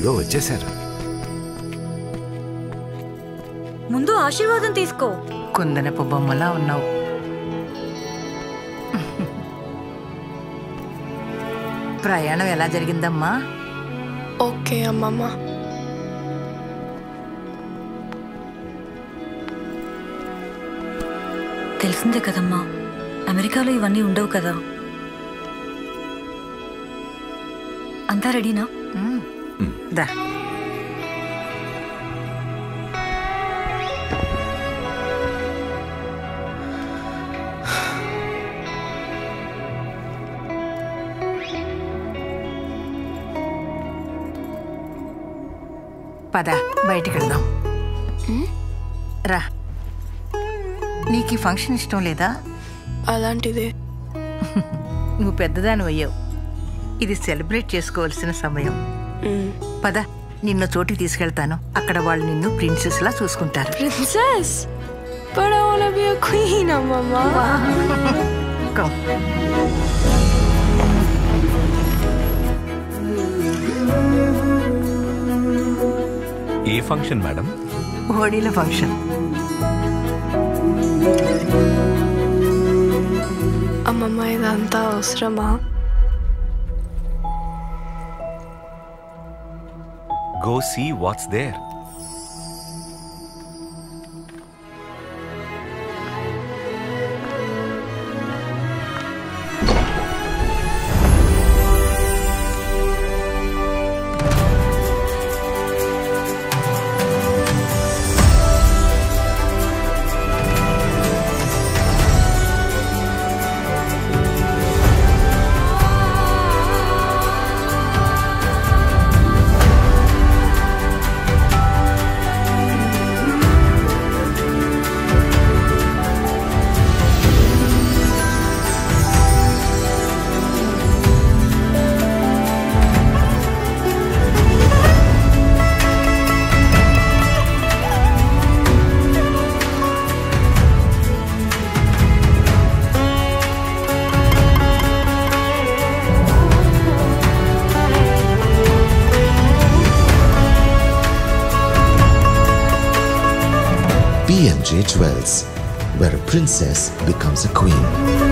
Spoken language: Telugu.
ఇదిగో వచ్చేసారు ముందు ఆశీర్వాదం తీసుకో కుందనపు బొమ్మలా ఉన్నావు ప్రయాణం ఎలా జరిగిందమ్మా ఓకే అమ్మమ్మ తెలిసిందే కదమ్మా అమెరికాలో ఇవన్నీ ఉండవు కదా అంతా రెడీనా దా పద బయటికి వెళ్దాం రా నీకు ఈ ఫంక్షన్ ఇష్టం లేదా అలాంటిదే నువ్వు పెద్దదాని అయ్యావు ఇది సెలబ్రేట్ చేసుకోవాల్సిన సమయం మ్మ్. పద నిన్ను చోటికి తీసుకెళ్తాను అక్కడ వాళ్ళు నిన్ను ప్రిన్సెస్ లా చూసుకుంటారు Princess! But I wanna be a queen, అమ్మమ్మ Come. ఏ ఫంక్షన్ మేడం హోడీల ఫంక్షన్ అమ్మమ్మ ఇదంతా అవసరమా go see what's there B&J Jewels, where a princess becomes a queen.